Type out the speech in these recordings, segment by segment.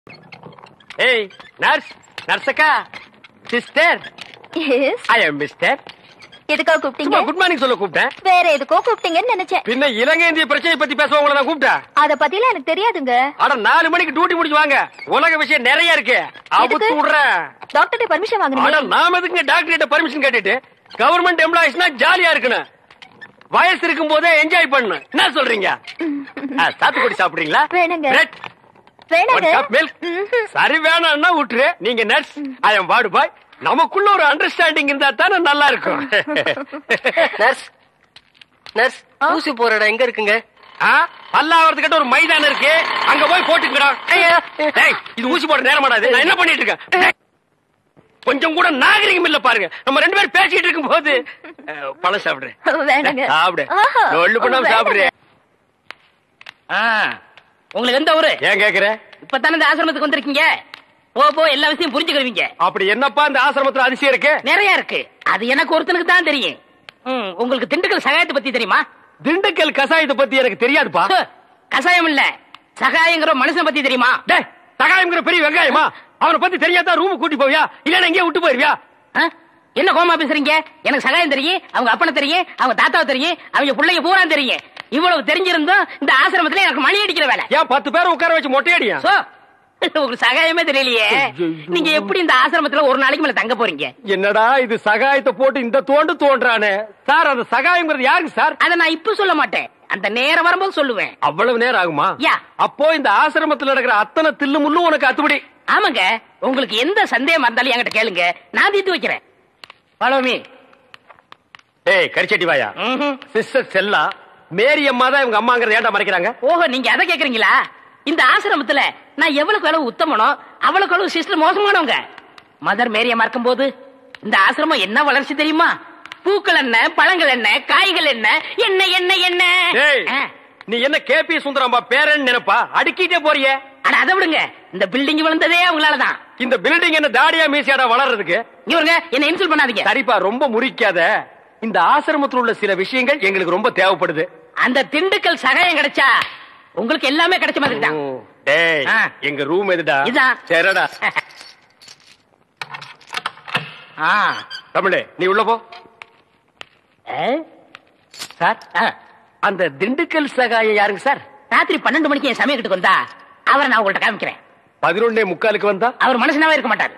ஏய் நர்ஸ் நர்ஸக்கா sister yes I am mister எதுக்கோ சும்மா கூப்பிட்டீங்க குட் மார்னிங் சொல்ல கூப்பிட்டேன் வேற எதுக்கோ கூப்பிட்டீங்கன்னு நினைச்சேன் பின்ன இலங்கை இந்திய பிரச்சனை பத்தி பேச உங்களை நான் கூப்பிட்டேன் அத பத்திலாம் எனக்கு தெரியாதுங்க அட நாலு மணிக்கு டியூட்டி முடிச்சு வாங்க உலக விஷயம் நிறைய இருக்கு அவுத்து எதுக்கு? விடுறேன் டாக்டர் பர்மிஷன் ஆனா வாங்கணும் நாம எதுக்கு டாக்டர் கிட்ட பர்மிஷன் கேட்டுட்டு கவர்மெண்ட் எம்ப்ளாயிஸ்னா ஜாலியா இருக்கணும் வயசு இருக்கும் போதே என்ஜாய் பண்ணணும் என்ன சொல்றீங்க ஆ, சாத்துக்குடி சாப்பிடுறீங்களா வேணுங்க. பிரெட் வேணாங்க மில்க் ம்ஹும். சரி வேணாம்னா விட்டுரு நீங்க nurse I am ward boy நமக்குள்ள ஒரு அண்டர்ஸ்டாண்டிங் இருந்தா தானே நல்லா இருக்கும் நர்ஸ் நர்ஸ் ஊசி போற இடம் எங்க இருக்குங்க ஆ, பல்லாவரத்துக்கிட்ட ஒரு மைதானம் இருக்கு அங்க போய் போட்டுக்கடா டேய் இது ஊசி போட நேரம் மாடாது நான் என்ன பண்ணிட்டு இருக்கேன் டேய், கொஞ்சம் கூட நாகரிகம் இல்ல பாருங்க நம்ம ரெண்டு பேரும் பேசிட்டு இருக்கும் போது அஹ், பழம் சாப்பிடுறேன் வேணாங்க சாப்பிடு ஆஹா. ஒண்ணு பண்ணாம வேணாங்க. சாப்பிடுறேன் ஆ, உங்களுக்கு எந்த ஊரு ஏன் கேக்குற இப்பதானே இந்த ஆசிரமத்துக்கு வந்திருக்கீங்க போ போ எல்லா விஷயம் புரிஞ்சுக்கிருவீங்க அப்படி என்னப்பா இந்த ஆசிரமத்துல அதிசயம் இருக்கு நிறைய இருக்கு அது எனக்கு ஒருத்தனுக்கு தான் தெரியும் ம், உங்களுக்கு திண்டுக்கல் சகாயத்தை பத்தி தெரியுமா திண்டுக்கல் கசாயத்தை பத்தி எனக்கு தெரியாதுப்பா ஹு, கசாயம் இல்ல சகாயங்கிற மனுஷன் பத்தி தெரியுமா டேய் சகாயம்ங்கிற பெரிய வெங்காயமா அவனை பத்தி தெரியாதா ரூம் கூட்டி போவியா இல்லன்னா எங்கேயே விட்டு போயிருவியா ஆ? என்ன கோமா பேசுறீங்க எனக்கு சகாயம் தெரியும் அவங்க அப்பனை தெரியும் அவங்க தாத்தாவை தெரியும் அவங்க பிள்ளைங்க பூரா தெரியும் இவ்வளவு தெரிஞ்சிருந்தும் இந்த ஆசிரமத்துல எனக்கு மணி அடிக்கிற வேலை ஏன் பத்து பேரை உட்கார வச்சு மொட்டையடியா சோ உங்களுக்கு சகாயமே தெரியலையே ஐயையோ. நீங்க எப்படி இந்த ஆசிரமத்துல ஒரு நாளைக்கு மேல தங்க போறீங்க என்னடா இது சகாயத்தை போட்டு இந்த தோண்டு தோன்றானே சார் அந்த சகாயம்ங்கிறது யாருக்கு சார் அத நான் இப்ப சொல்ல மாட்டேன் அந்த நேரம் வரும்போது சொல்லுவேன் அவ்வளவு நேரம் ஆகுமா யா. அப்போ இந்த ஆசிரமத்துல நடக்கிற அத்தனை தில்லு முள்ளும் உனக்கு அத்துபடி ஆமாங்க உங்களுக்கு எந்த சந்தேகமா இருந்தாலும் என்கிட்ட கேளுங்க நான் தீர்த்து வைக்கிறேன் Follow me. ஏய் கரிச்சட்டி வாயா ம்ஹும். சிஸ்டர் செல்லா மேரி அம்மா தான் இவங்க அம்மாங்கிறத ஏன்டா மறைக்கிறாங்க ஓஹோ நீங்க அதை கேக்குறீங்களா இந்த ஆசிரமத்துல நான் எவ்வளவுக்கு அளவு உத்தமனோ அவ்வளவுக்கு அளவு சிஸ்டர் மோசமானவங்க மதர் மேரியமா இருக்கும் போது இந்த ஆசிரமம் என்ன வளர்ச்சி தெரியுமா பூக்கள் என்ன பழங்கள் என்ன காய்கள் என்ன என்ன என்ன என்ன ஏய் ஆ. நீ என்ன கேபி சுந்தரம்பா பேரன் நினைப்பா அடுக்கிட்டே போறியே அட அதை விடுங்க இந்த பில்டிங் விழுந்ததே அவங்களாலதான் இந்த பில்டிங் என்ன தாடியா மீசியாடா வளர்றதுக்கு இவருங்க என்ன இன்சல்ட் பண்ணாதீங்க சரிப்பா ரொம்ப முறிக்காத இந்த ஆசிரமத்தில் உள்ள சில விஷயங்கள் எங்களுக்கு ரொம்ப தேவைப்படுது அந்த திண்டுக்கல் சகாயம் கிடைச்சா உங்களுக்கு எல்லாமே கிடைச்ச மாதிரி தான் டேய் ஆ. எங்க ரூம் எதுடா இதான். சரிடா ஆ. தமிழே நீ உள்ள போ ஏ? சார் ஆ. அந்த திண்டுக்கல் சகாயம் யாருங்க சார் ராத்திரி பன்னெண்டு மணிக்கு என் சமயக்கிட்டு வந்தா அவரை நான் உங்கள்ட்ட காமிக்கிறேன் பதினொன்னே முக்காலுக்கு வந்தா அவர் மனுஷனாவே இருக்க மாட்டாரு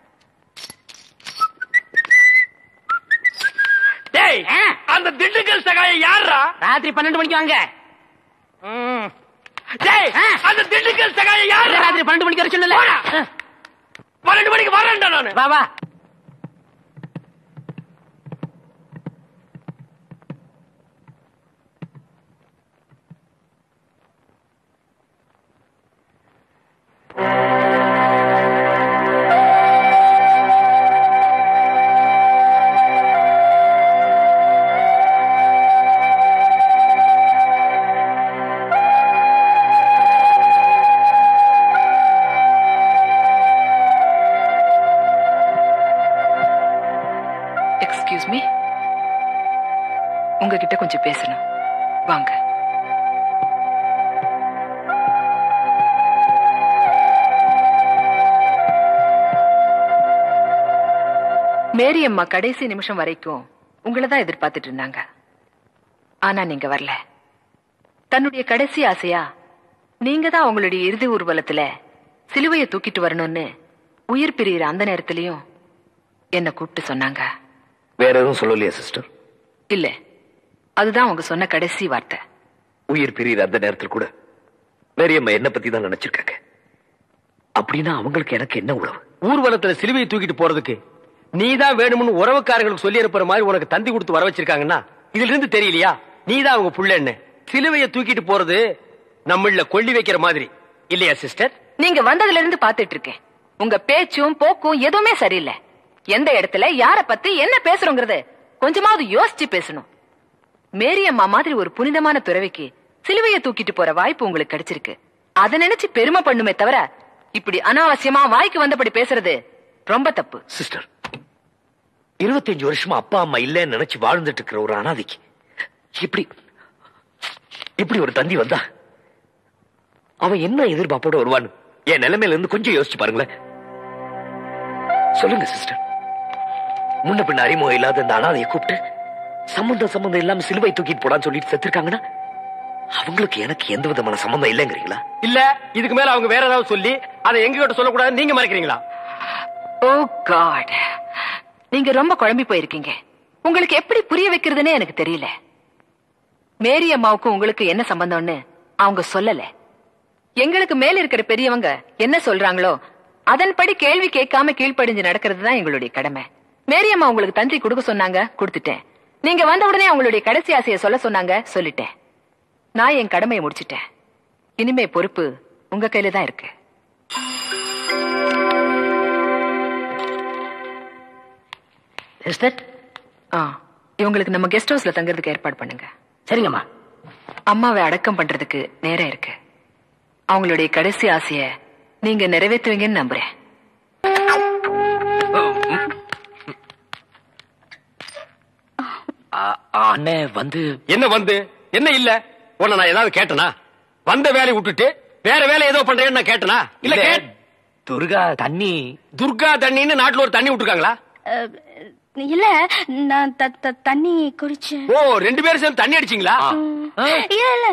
டேய் ஆ. அந்த திண்டுக்கல் சகாயம் யாரா ராத்திரி பன்னெண்டு மணிக்கு வாங்க ம். டேய் ஆ. அந்த திண்டுக்கல் சகாயம் இல்ல, யாரா ராத்திரி பன்னெண்டு மணிக்கு வர சொல்லல போடா. ஆ. பன்னெண்டு மணிக்கு வரேன்டா நானு வா வா எக்ஸ்கியூஸ் மீ உங்ககிட்ட கொஞ்சம் பேசணும் வாங்க மேரி அம்மா கடைசி நிமிஷம் வரைக்கும் உங்களை தான் எதிர்பார்த்துட்டு இருந்தாங்க ஆனா நீங்க வரல தன்னுடைய கடைசி ஆசையா நீங்க தான் அவங்களுடைய இறுதி ஊர்வலத்துல சிலுவையை தூக்கிட்டு வரணும்னு உயிர் பிரியிற அந்த நேரத்திலயும் என்ன கூப்பிட்டு சொன்னாங்க வேற எதுவும் சொல்லலையா சிஸ்டர் இல்ல அதுதான் அவங்க சொன்ன கடைசி வார்த்தை உயிர் பிரியிற அந்த நேரத்தில் கூட மேரியம்மா என்ன பத்தி தான் நினைச்சிருக்காங்க அப்படின்னா அவங்களுக்கு எனக்கு என்ன உறவு ஊர்வலத்துல சிலுவையை தூக்கிட்டு போறதுக்கு நீதான் வேணும்னு உறவுக்காரங்களுக்கு சொல்லி அனுப்புற மாதிரி உனக்கு தந்தி கொடுத்து வர வச்சிருக்காங்கன்னா இதுல இருந்து தெரியலையா நீதான் அவங்க புள்ளன்னு சிலுவையை தூக்கிட்டு போறது நம்மள கொள்ளி வைக்கிற மாதிரி இல்லையா சிஸ்டர் நீங்க வந்ததுல இருந்து பாத்துட்டு இருக்கேன் உங்க பேச்சும் போக்கும் எதுவுமே சரியில்லை எந்த இடத்துல யார பத்தி என்ன பேசுறோங்கிறது கொஞ்சமாவது யோசிச்சு பேசணும் மேரி அம்மா மாதிரி ஒரு புனிதமான துறவிக்கு சிலுவையை தூக்கிட்டு போற வாய்ப்பு உங்களுக்கு கிடைச்சிருக்கு அதை நினைச்சு பெருமை பண்ணுமே தவிர இப்படி அனாவசியமா வாய்க்கு வந்தபடி பேசுறது ரொம்ப தப்பு சிஸ்டர் இருபத்தஞ்சு வருஷமா அப்பா அம்மா இல்லைன்னு நினைச்சு வாழ்ந்துட்டு இருக்கிற ஒரு அனாதைக்கு இப்படி இப்படி ஒரு தந்தி வந்தா அவன் என்ன எதிர்பார்ப்போட வருவான்னு என் நிலைமையில இருந்து கொஞ்சம் யோசிச்சு பாருங்களேன் சொல்லுங்க சிஸ்டர் முன்ன பின்ன அறிமுகம் இல்லாத இந்த அனாதையை கூப்பிட்டு சம்பந்தம் சம்பந்தம் இல்லாம சிலுவை தூக்கிட்டு போடான்னு சொல்லிட்டு செத்துருக்காங்கன்னா அவங்களுக்கு எனக்கு எந்த விதமான சம்பந்தம் இல்லைங்கிறீங்களா இல்ல இதுக்கு மேல அவங்க வேற ஏதாவது சொல்லி அதை எங்க கிட்ட சொல்லக்கூடாது நீங்க மறைக்கிறீங்களா ஓ காட் நீங்க ரொம்ப குழம்பி போயிருக்கீங்க உங்களுக்கு எப்படி புரிய வைக்கிறதுனே எனக்கு தெரியல மேரி அம்மாவுக்கும் உங்களுக்கு என்ன சம்பந்தம்னு அவங்க சொல்லல எங்களுக்கு மேல இருக்கிற பெரியவங்க என்ன சொல்றாங்களோ அதன்படி கேள்வி கேட்காம கீழ்ப்படிஞ்சு நடக்கிறது தான் எங்களுடைய கடமை மேரி அம்மா உங்களுக்கு தந்தி கொடுக்க சொன்னாங்க கொடுத்துட்டேன் நீங்க வந்த உடனே அவங்களுடைய கடைசி ஆசையை சொல்ல சொன்னாங்க சொல்லிட்டேன் நான் என் கடமையை முடிச்சிட்டேன் இனிமே பொறுப்பு உங்க கையில தான் இருக்கு சிஸ்டர் ஆ இவங்களுக்கு நம்ம கெஸ்ட் ஹவுஸ்ல தங்குறதுக்கு ஏற்பாடு பண்ணுங்க சரிங்கம்மா அம்மாவை அடக்கம் பண்றதுக்கு நேரம் இருக்கு அவங்களுடைய கடைசி ஆசைய நீங்க நிறைவேற்றுவீங்கன்னு நம்புறேன் அண்ணே வந்து என்ன வந்து என்ன இல்ல உன்னை நான் ஏதாவது கேட்டனா வந்த வேலையை விட்டுட்டு வேற வேலை ஏதோ பண்றேன்னு நான் கேட்டனா இல்ல இல்ல கேட்- துர்கா தண்ணி துர்கா தண்ணின்னு நாட்டுல ஒரு தண்ணி விட்டுருக்காங்களா அஹ், இல்ல நான் த- த- தண்ணி குடிச்சேன் ஓ ரெண்டு பேரும் சேர்ந்து தண்ணி அடிச்சீங்களா இல்ல இல்ல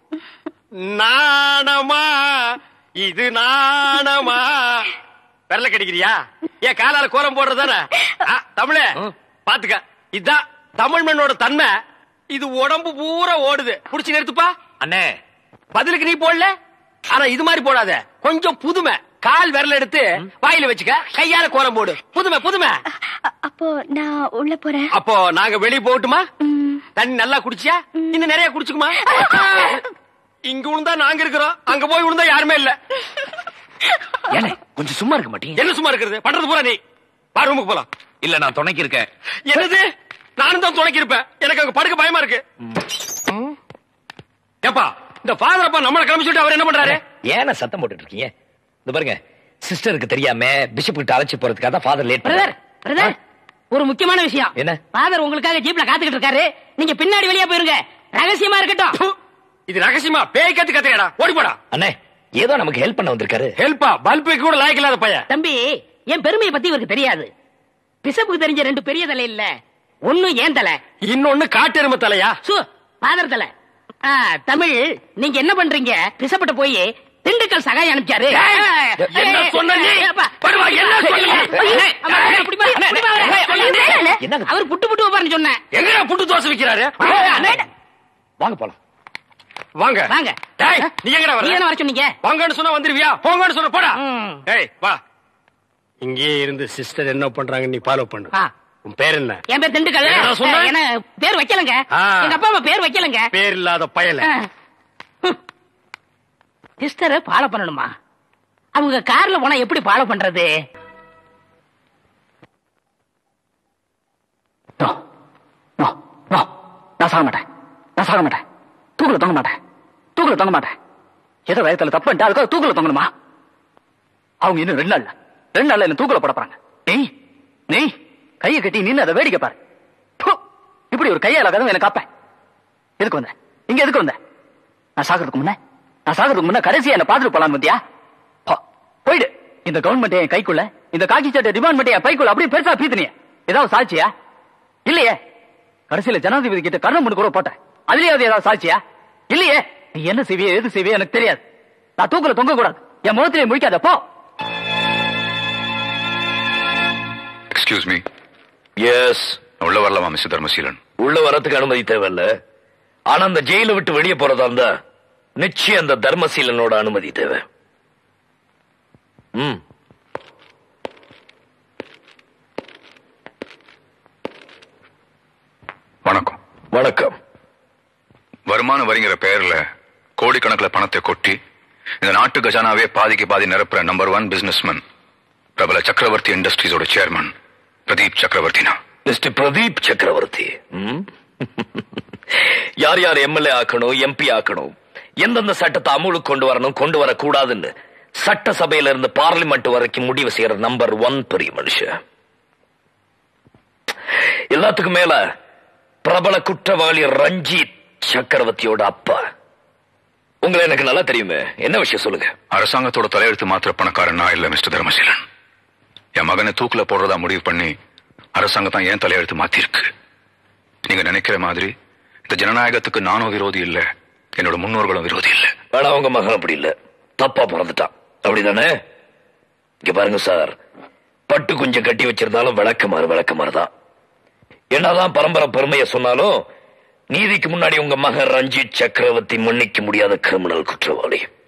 நாணமா இது நாணமா விரல கடிக்கிறியா ஏன் காலால கோலம் போடுறதானே தமிழே பாத்துக்க இதுதான் தமிழ் மண்ணோட தன்மை இது உடம்பு பூரா ஓடுது புடிச்சு நிறுத்துப்பா அண்ணே பதிலுக்கு நீ போடல ஆனா இது மாதிரி போடாத கொஞ்சம் புதுமை கால் விரல் எடுத்து வாயில வச்சுக்க கையால கோலம் போடு புதுமை புதுமை அ- அப்போ நான் உள்ள போறேன் அப்போ நாங்க வெளிய போகட்டுமா ம். தண்ணி நல்லா குடிச்சியா இன்னும் நிறைய குடிச்சுக்குமா இங்க விழுந்தா நாங்க இருக்கிறோம் அங்க போய் விழுந்தா யாருமே இல்ல ஏனே கொஞ்சம் சும்மா இருக்க மாட்டீங்க என்ன சும்மா இருக்கிறது பண்றது பூரா நீ வா ரூமுக்கு போலாம் இல்ல நான் துணைக்கு இருக்கேன் என்னது நானும் தான் துணைக்கி இருப்பேன் எனக்கு அங்க படுக்க பயமா இருக்கு ஏப்பா இந்த ஃபாதர் அப்பா நம்மள கிளம்பி சொல்லிட்டு அவர் என்ன பண்றாரு ஏன சத்தம் போட்டுட்டு இருக்கீங்க இந்த பாருங்க சிஸ்டருக்கு தெரியாம பிஷப் கிட்ட அழைச்சு போறதுக்காக தான் ஃபாதர் லேட் பிரதர் பிரதர் ஒரு முக்கியமான விஷயம் என்ன? ஃபாதர் உங்களுக்காக ஜீப்ல காத்துக்கிட்டு இருக்காரு நீங்க பின்னாடி வெளியே போயிருங்க ரகசியமா இருக்கட்டும் ப்பு, இது ரகசியமா பேய் கத்து கத்துக்கடா ஓடி போடா அண்ணே ஏதோ நமக்கு ஹெல்ப் பண்ண வந்திருக்காரு ஹெல்ப்பா பல்பு கூட லாய்க்கு இல்லாத பையன் தம்பி என் பெருமையை பத்தி இவருக்கு தெரியாது பிசப்புக்கு தெரிஞ்ச ரெண்டு பெரிய தலை இல்ல ஒண்ணு ஏன் தலை இன்னொன்னு காட்டெருமை தலையா சு ஃபாதர் தலை ஆ, தமிழ் நீங்க என்ன பண்றீங்க பிசப்பிட்ட போய் திண்டுக்கல் சகாய் அனுப்பிச்சாரு என்ன சொன்ன நீ? ஏப்பா. படுவா, என்ன சொன்ன நீ? அண்ணே, அம்மா, அண்ணே, இப்படி பாரு, இப்படி பாரு. அண்ணே, என்னங்க அவர் புட்டு புட்டு வைப்பாருன்னு சொன்னேன் எங்கடா புட்டு தோசை விக்கிறாரு அண்ணே, வாங்க போலாம் வாங்க வாங்க டேய், நீ எங்கடா நீ வர தானே வர சொன்னீங்க வாங்கன்னு சொன்னா வந்துருவியா போங்கன்னு சொன்ன போடா ம். ஏய் வா இங்கேயே இருந்து சிஸ்டர் என்ன பண்றாங்க நீ ஃபாலோ பண்ணு ஆ. உன் பேர் என்ன என் பேர் திண்டுக்கல் என்னடா சொன்ன? என்ன பேர் வைக்கலங்க ஆ. எங்க அப்பா அம்மா பேர் வைக்கலங்க பேர் இல்லாத பயல சிஸ்டரை ஃபாலோ பண்ணணுமா அவங்க கார்ல போனா எப்படி ஃபாலோ பண்றது நோ நோ நோ நான் சாக மாட்டேன் நான் சாக மாட்டேன் தூக்குல தொங்க மாட்டேன் தூக்குல தொங்க மாட்டேன் ஏதோ வயத்துல தப்பு பண்ணிட்டு அதுக்காக தூக்குல தொங்கணுமா அவங்க இன்னும் ரெண்டு நாள்ல ரெண்டு நாள்ல என்ன தூக்குல போட போறாங்க நீ நீ கையை கட்டி நின்னு அதை வேடிக்கை பாரு ப்பு, இப்படி ஒரு கையால கதவை எனக்கு காப்பேன் எதுக்கு வந்த இங்க எதுக்கு வந்த நான் சாகிறதுக்கு முன்ன நான் சாகிறதுக்கு முன்ன கடைசியா என்ன பாத்துட்டு போலாம் பத்தியா போ, போயிடு இந்த கவர்மெண்ட் என் கைக்குள்ள இந்த காக்கி சட்டை டிபார்ட்மெண்ட் என் பைக்குள்ள அப்படியே பெருசா பீத்துனிய ஏதாவது சாட்சியா இல்லையே கடைசியில ஜனாதிபதி கிட்ட கர்ணம் பண்ணி கூட போட்டேன் அதுலயாவது ஏதாவது சாட்சியா இல்லையே நீ என்ன செய்விய எது செய்விய எனக்கு தெரியாது நான் தூக்குல தொங்க கூடாது என் முகத்திலே முடிக்காத போ எக்ஸ்கியூஸ் மீ எஸ் உள்ள வரலாமா மிஸ்டர் தர்மசீலன் உள்ள வரதுக்கு அனுமதி தேவையில்ல ஆனா அந்த ஜெயில விட்டு வெளியே போறதா இருந்தா நிச்சயம் அந்த தர்மசீலனோட அனுமதி தேவை ம் வணக்கம் வணக்கம் வருமான வரிங்கிற பெயர்ல கோடிக்கணக்கில் பணத்தை கொட்டி இந்த நாட்டு கஜானாவே பாதிக்கு பாதி நிரப்புற நம்பர் ஒன் பிசினஸ்மேன் பிரபல சக்கரவர்த்தி இண்டஸ்ட்ரீஸோட சேர்மன் பிரதீப் சக்கரவர்த்தினா மிஸ்டர் பிரதீப் சக்கரவர்த்தி ம்? யார் யார் எம்எல்ஏ ஆக்கணும் எம்பி ஆக்கணும் எந்தெந்த சட்டத்தை அமுலுக்கு கொண்டு வரணும் கொண்டு வரக்கூடாதுன்னு சட்டசபையில இருந்து பார்லிமெண்ட் வரைக்கும் முடிவு செய்யற நம்பர் ஒன் பெரிய மனுஷன் எல்லாத்துக்கும் மேல பிரபல குற்றவாளி ரஞ்சித் சக்கரவர்த்தியோட அப்பா உங்களை எனக்கு நல்லா தெரியுமே என்ன விஷயம் சொல்லுங்க அரசாங்கத்தோட தலையெழுத்து மாத்திர பணக்காரன் நான் இல்ல மிஸ்டர் தர்மசீலன் என் மகனை தூக்குல போடுறதா முடிவு பண்ணி அரசாங்கம் தான் ஏன் தலையெழுத்து மாத்திருக்கு நீங்க நினைக்கிற மாதிரி இந்த ஜனநாயகத்துக்கு நானும் விரோதி இல்ல என்னோட முன்னோர்களும் விரோதி இல்ல ஆனா உங்க மகன் அப்படி இல்ல தப்பா பிறந்துட்டான் அப்படிதானே இங்க பாருங்க சார் பட்டு கொஞ்சம் கட்டி வச்சிருந்தாலும் விளக்கமாறு விளக்கமாறு தான் என்னதான் பரம்பரை பெருமையை சொன்னாலும் நீதிக்கு முன்னாடி உங்க மகன் ரஞ்சித் சக்கரவர்த்தி மன்னிக்க முடியாத கிரிமினல் குற்றவாளி